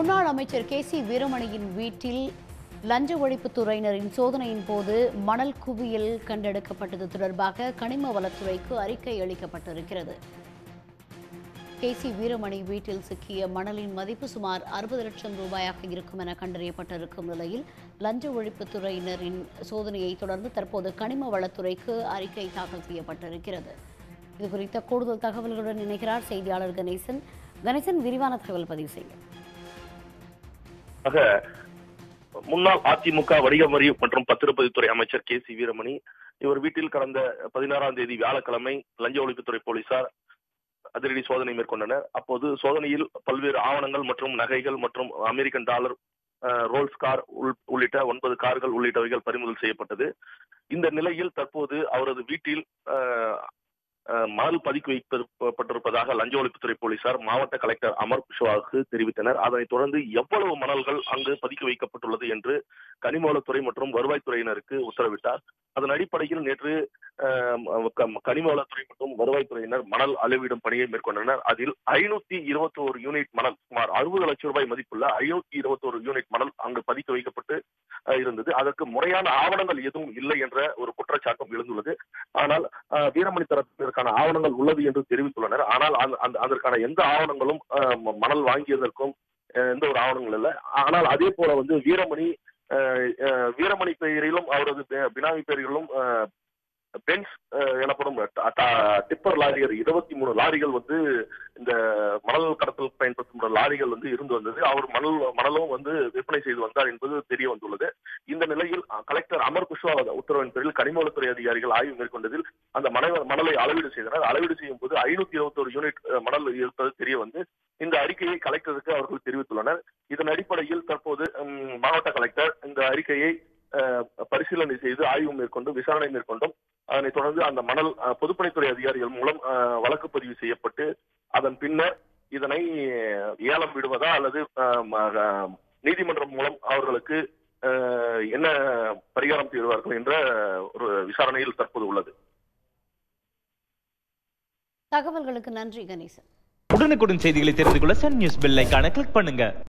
முன்னாள் அமைச்சர் K C வீரமணியின் வீட்டில் லஞ்ச ஒழிப்புத் துறையினரின் சோதனையின் போது மணல் குவியல் கண்டெடுக்கப்பட்டது தொடர்பாக கனிம வளத்துறைக்கு அறிக்கை அளிக்கப்பட்டிருக்கிறது கே சி வீரமணி வீட்டில் சிக்கிய மணலின் மதிப்பு சுமார் அறுபது லட்சம் ரூபாயாக இருக்கும் என கண்டறியப்பட்டிருக்கும் நிலையில் லஞ்ச ஒழிப்புத் துறையினரின் சோதனையை தொடர்ந்து தற்போது கனிம வளத்துறைக்கு அறிக்கை தாக்கல் செய்யப்பட்டிருக்கிறது இது குறித்த கூடுதல் தகவல்களுடன் இணைகிறார் செய்தியாளர் கணேசன் கணேசன் விரிவான தகவல் பதிவு செய்யும் ஆக முன்னாள் அதிமுக வணிக வரி மற்றும் பத்திரப்பதிவுத்துறை அமைச்சர் கே சி வீரமணி இவர் வீட்டில் கடந்த பதினாறாம் தேதி வியாழக்கிழமை லஞ்ச ஒழிப்புத்துறை போலீசார் அதிரடி சோதனை மேற்கொண்டனர் அப்போது சோதனையில் பல்வேறு ஆவணங்கள் மற்றும் நகைகள் மற்றும் அமெரிக்கன் டாலர் அஹ், ரோல்ஸ் கார் உள்- உள்ளிட்ட ஒன்பது கார்கள் உள்ளிட்டவைகள் பறிமுதல் செய்யப்பட்டது இந்த நிலையில் தற்போது அவரது வீட்டில் அஹ், அஹ், மணல் பதுக்கி வைக்கப்பட்டிருப்பதாக லஞ்ச ஒழிப்புத்துறை போலீசார் மாவட்ட கலெக்டர் அமர் குஷ்வாவுக்கு தெரிவித்தனர் அதனைத் தொடர்ந்து எவ்வளவு மணல்கள் அங்கு பதுக்கி வைக்கப்பட்டுள்ளது என்று கனிமவளத்துறை மற்றும் வருவாய்த்துறையினருக்கு உத்தரவிட்டார் அதன் அடிப்படையில் நேற்று அஹ், க- கனிமவளத்துறை மற்றும் வருவாய்த்துறையினர் மணல் அளவிடும் பணியை மேற்கொண்டனர் அதில் ஐநூத்தி இருபத்தி ஒரு யூனிட் மணல் சுமார் அறுபது லட்சம் ரூபாய் மதிப்புள்ள ஐநூத்தி இருபத்தி ஒரு யூனிட் மணல் அங்கு பதுக்கி வைக்கப்பட்டு அஹ், இருந்தது அதற்கு முறையான ஆவணங்கள் எதுவும் இல்லை என்ற ஒரு குற்றச்சாட்டும் எழுந்துள்ளது ஆனால் அஹ், வீரமணி தரப்பில் இதற்கான ஆவணங்கள் உள்ளது என்று தெரிவித்துள்ளனர் ஆனால் அந்த- அந்த- அதற்கான எந்த ஆவணங்களும் அஹ், ம- மணல் வாங்கியதற்கும் அஹ், எந்த ஒரு ஆவணங்கள் இல்லை ஆனால் அதே போல வந்து வீரமணி அஹ், அஹ், வீரமணி பெயரிலும் அவரது பி- பினாமி பெயரிலும் அஹ், பென்ஸ் அஹ், எனப்படும் ட- ட- டிப்பர் லாரியர் இருபத்தி மூணு லாரிகள் வந்து இந்த மணல் கடத்தல் பயன்படுத்தும் லாரிகள் வந்து இருந்து வந்தது அவர் மணல் மணலும் வந்து விற்பனை செய்து வந்தார் என்பது தெரிய வந்துள்ளது இந்த நிலையில் அஹ், கலெக்டர் அமர் குஷ்வா உத்தரவின் பேரில் கனிமவளத்துறை அதிகாரிகள் ஆய்வு மேற்கொண்டதில் அந்த மணல் மணலை அளவீடு செய்தனர் அளவீடு செய்யும் போது ஐநூத்தி இருபத்தொரு யூனிட் அஹ், மணல் இருப்பது தெரிய வந்து இந்த அறிக்கையை கலெக்டருக்கு அவர்கள் தெரிவித்துள்ளனர் இதன் அடிப்படையில் தற்போது ம், மாவட்ட கலெக்டர் இந்த அறிக்கையை அஹ், பரிசீலனை செய்து ஆய்வு மேற்கொண்டு விசாரணை மேற்கொண்டும் அதனைத் தொடர்ந்து அந்த மணல் அஹ், பொதுப்பணித்துறை அதிகாரிகள் மூலம் அஹ், வழக்கு பதிவு செய்யப்பட்டு அதன் பின்னர் இதனை அஹ், ஏலம் விடுவதா அல்லது அஹ், ம- அஹ், நீதிமன்றம் மூலம் அவர்களுக்கு அஹ், என்ன பரிகாரம் தீர்வார்கள் என்ற ஒரு விசாரணையில் தற்போது உள்ளது தகவல்களுக்கு நன்றி கணேசன் உடனுக்குடன் செய்திகளை தெரிந்து கொள்ள சன் நியூஸ் பெல் ஐகானை கிளிக் பண்ணுங்க